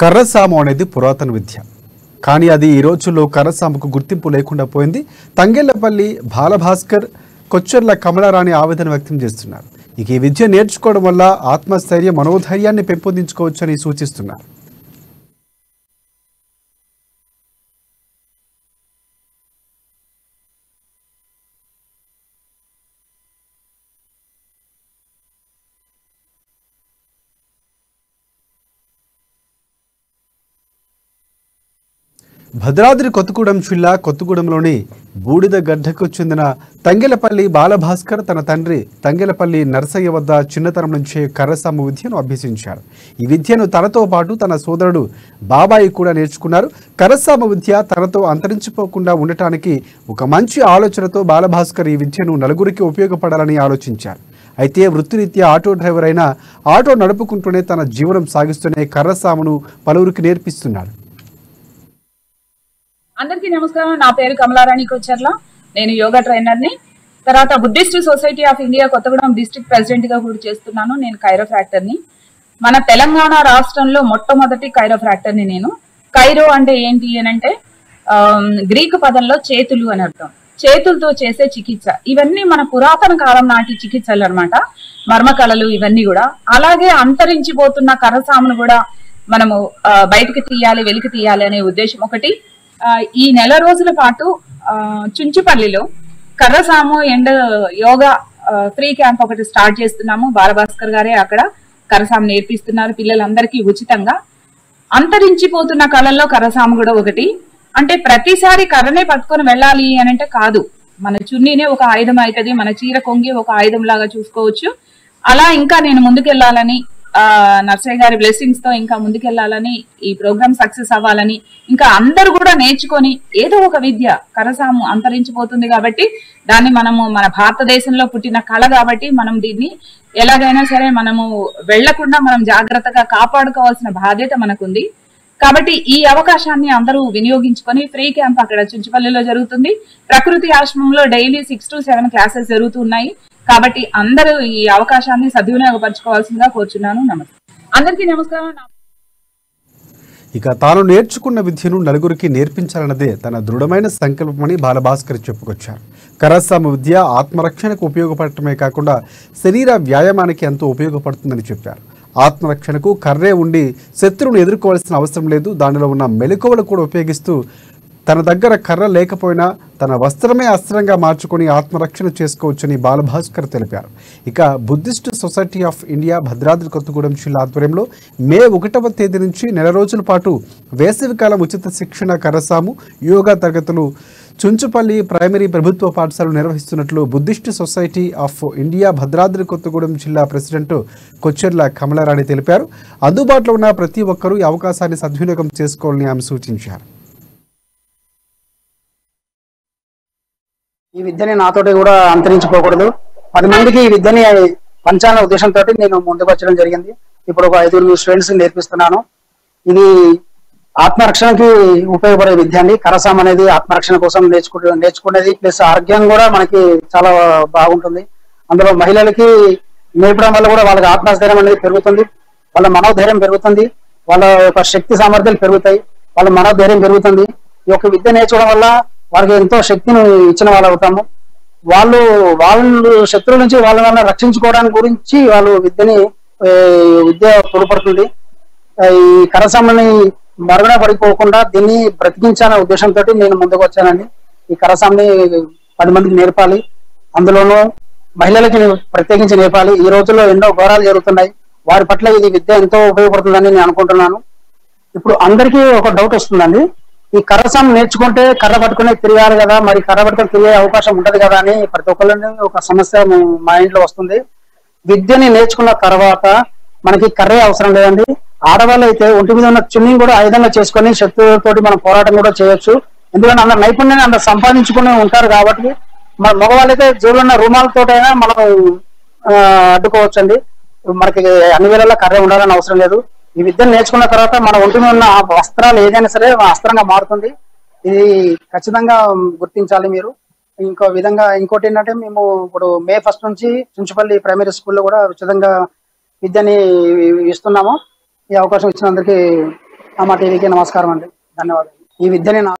కర్రసాము అనేది పురాతన విద్య కానీ అది ఈ రోజుల్లో కర్రసాముకు గుర్తింపు లేకుండా పోయింది తంగెళ్లపల్లి బాలభాస్కర్ కొచ్చెర్ల కమలారాణి ఆవేదన వ్యక్తం చేస్తున్నారు ఇక ఈ విద్య నేర్చుకోవడం వల్ల ఆత్మస్థైర్య మనోధైర్యాన్ని పెంపొందించుకోవచ్చని సూచిస్తున్నారు భద్రాద్రి కొత్తగూడెం జిల్లా కొత్తగూడెంలోని బూడిద గడ్డకు చెందిన తంగెలపల్లి బాలభాస్కర్ తన తండ్రి తంగెలపల్లి నరసయ్య వద్ద చిన్నతనం నుంచే కర్రసాము విద్యను అభ్యసించారు ఈ విద్యను తనతో పాటు తన సోదరుడు బాబాయి కూడా నేర్చుకున్నారు కర్రసాము విద్య తనతో అంతరించిపోకుండా ఉండటానికి ఒక మంచి ఆలోచనతో బాలభాస్కర్ ఈ విద్యను నలుగురికి ఉపయోగపడాలని ఆలోచించారు అయితే వృత్తిరీత్యా ఆటో డ్రైవర్ అయిన ఆటో నడుపుకుంటూనే తన జీవనం సాగిస్తూనే కర్రసామును పలువురికి నేర్పిస్తున్నాడు అందరికీ నమస్కారం నా పేరు కమలారాణి కొచ్చర్ల నేను యోగా ట్రైనర్ని తర్వాత Buddhist society of India Kothagudem district president గా కూడా చేస్తున్నాను నేను కైరోఫ్రాక్టర్ని మన తెలంగాణ రాష్ట్రంలో మొట్టమొదటి కైరోఫ్రాక్టర్ని నేను కైరో అంటే ఏంటి అని అంటే ఆమ్, గ్రీకు పదంలో చేతులు అని అర్థం చేతులతో చేసే చికిత్స ఇవన్నీ మన పురాతన కాలం నాటి చికిత్సలు అన్నమాట మర్మకళలు ఇవన్నీ కూడా అలాగే అంతరించిపోతున్న కరసామును కూడా మనము ఆ, బయటికి తీయాలి వెలికి తీయాలి అనే ఉద్దేశం ఒకటి ఆ, ఈ నెల రోజుల పాటు ఆ, చుంచుపల్లిలో కర్రసాము అండ్ యోగా ఫ్రీ క్యాంప్ ఒకటి స్టార్ట్ చేస్తున్నాము బాలభాస్కర్ గారే అక్కడ కర్రసాము నేర్పిస్తున్నారు పిల్లలందరికీ ఉచితంగా అంతరించిపోతున్న కళల్లో కర్రసాము కూడా ఒకటి అంటే ప్రతిసారి కర్రనే పట్టుకొని వెళ్ళాలి అని అంటే కాదు మన చున్నీనే ఒక ఆయుధం అవుతుంది మన చీర కొంగి ఒక ఆయుధం లాగా చూసుకోవచ్చు అలా ఇంకా నేను ముందుకెళ్లాలని ఆ నర్సయ్య గారి బ్లెస్సింగ్స్ తో ఇంకా ముందుకెళ్లాలని ఈ ప్రోగ్రామ్ సక్సెస్ అవ్వాలని ఇంకా అందరూ కూడా నేర్చుకొని ఏదో ఒక విద్య కరసాము అంతరించిపోతుంది కాబట్టి దాన్ని మనము మన భారతదేశంలో పుట్టిన కళ కాబట్టి మనం దీన్ని ఎలాగైనా సరే మనము వెళ్లకుండా మనం జాగ్రత్తగా కాపాడుకోవాల్సిన బాధ్యత మనకుంది కాబట్టి ఈ అవకాశాన్ని అందరూ వినియోగించుకొని ఫ్రీ క్యాంప్ అక్కడ చుంచుపల్లిలో జరుగుతుంది ప్రకృతి ఆశ్రమంలో daily six to seven classes జరుగుతున్నాయి కాబట్టి అందరూ ఈ అవకాశాన్ని సద్వినియోగపరచుకోవాల్సిందిగా కోరుచున్నాను నమస్తే అందరికీ నమస్కారం నా ఇక తాను నేర్చుకున్న విద్యను నలుగురికి నేర్పించాలన్నదే తన దృఢమైన సంకల్పమని బాలభాస్కర్ చెప్పుకొచ్చారు కరసామ విద్య ఆత్మరక్షణకు ఉపయోగపడటమే కాకుండా శరీర వ్యాయామానికి ఎంతో ఉపయోగపడుతుందని చెప్పారు ఆత్మరక్షణకు కర్రే ఉండి శత్రువును ఎదుర్కోవాల్సిన అవసరం లేదు దానిలో ఉన్న మెలకువలు కూడా ఉపయోగిస్తూ తన దగ్గర కర్ర లేకపోయినా తన వస్త్రమే అస్త్రంగా మార్చుకొని ఆత్మరక్షణ చేసుకోవచ్చని బాలభాస్కర్ తెలిపారు ఇక Buddhist society of India Bhadradri Kothagudem జిల్లా ఆధ్వర్యంలో మే ఒకటవ తేదీ నుంచి నెల రోజుల పాటు వేసవికాలం ఉచిత శిక్షణ కరసాము యోగా తరగతులు చుంచుపల్లి ప్రైమరీ ప్రభుత్వ పాఠశాలలు నిర్వహిస్తున్నట్లు Buddhist society of India Bhadradri Kothagudem జిల్లా ప్రెసిడెంట్ కొచ్చెర్ల కమలారాణి తెలిపారు అందుబాటులో ఉన్న ప్రతి ఒక్కరూ ఈ అవకాశాన్ని సద్వినియోగం చేసుకోవాలని ఆమె సూచించారు ఈ విద్యని నాతోటి కూడా అంతరించిపోకూడదు పది మందికి ఈ విద్యని పంచాలనే ఉద్దేశంతో నేను ముందుకు వచ్చడం జరిగింది ఇప్పుడు ఒక ఐదుగురు స్టూడెంట్స్ నేర్పిస్తున్నాను ఇది ఆత్మరక్షణకి ఉపయోగపడే విద్య అండి కరసాం అనేది ఆత్మరక్షణ కోసం నేర్చుకు నేర్చుకునేది ప్లస్ ఆరోగ్యం కూడా మనకి చాలా బాగుంటుంది అందులో మహిళలకి నేర్పడం వల్ల కూడా వాళ్ళకి ఆత్మస్థైర్యం అనేది పెరుగుతుంది వాళ్ళ మనోధైర్యం పెరుగుతుంది వాళ్ళ యొక్క శక్తి సామర్థ్యాలు పెరుగుతాయి వాళ్ళ మనోధైర్యం పెరుగుతుంది ఈ యొక్క విద్య నేర్చుకోవడం వల్ల వాళ్ళకి ఎంతో శక్తిని ఇచ్చిన వాళ్ళు అవుతాము వాళ్ళు వాళ్ళు శత్రువుల నుంచి వాళ్ళ వాళ్ళని రక్షించుకోవడానికి గురించి వాళ్ళు విద్యని ఏ, విద్య తోడ్పడుతుంది ఆ, ఈ కరసామని మరుగున పడిపోకుండా దీన్ని బ్రతికించాలనే ఉద్దేశంతో నేను ముందుకు వచ్చానండి ఈ కరసాంని పది మందికి నేర్పాలి అందులోనూ మహిళలకి ప్రత్యేకించి నేర్పాలి ఈ రోజుల్లో ఎన్నో ఘోరాలు జరుగుతున్నాయి వారి పట్ల ఇది విద్య ఎంతో ఉపయోగపడుతుందని నేను అనుకుంటున్నాను ఇప్పుడు అందరికీ ఒక డౌట్ వస్తుందండి ఈ కర్రసాం నేర్చుకుంటే కర్ర పట్టుకునే తిరగాలి కదా మరి కర్ర పట్టుకుని తిరిగే అవకాశం ఉంటది కదా అని ప్రతి ఒక్కరిని ఒక సమస్య మా ఇంట్లో వస్తుంది విద్యని నేర్చుకున్న తర్వాత మనకి కర్రే అవసరం లేదండి ఆడవాళ్ళు అయితే ఒంటి మీద ఉన్న చున్నీ కూడా ఆయుధంగా చేసుకొని శత్రువులతోటి మనం పోరాటం కూడా చేయొచ్చు ఎందుకంటే అంత నైపుణ్యాన్ని అంత సంపాదించుకుని ఉంటారు కాబట్టి మన మగవాళ్ళైతే జేబులో ఉన్న రుమాలతోటైనా మనం ఆ, అడ్డుకోవచ్చండి మనకి అన్ని వేళల్లో కర్ర ఉండాలని అవసరం లేదు ఈ విద్యను నేర్చుకున్న తర్వాత మన ఒంటి మీద ఉన్న ఆ వస్త్రాలు ఏదైనా సరే అస్త్రంగా మారుతుంది ఇది ఖచ్చితంగా గుర్తించాలి మీరు ఇంకో విధంగా ఇంకోటి ఏంటంటే మేము ఇప్పుడు మే ఫస్ట్ నుంచి చుంచుపల్లి ప్రైమరీ స్కూల్లో కూడా ఉచితంగా విద్యని ఇస్తున్నాము ఈ అవకాశం ఇచ్చినందుకు అమ్మ టీవీకి నమస్కారం అండి ధన్యవాదాలు ఈ విద్యని నా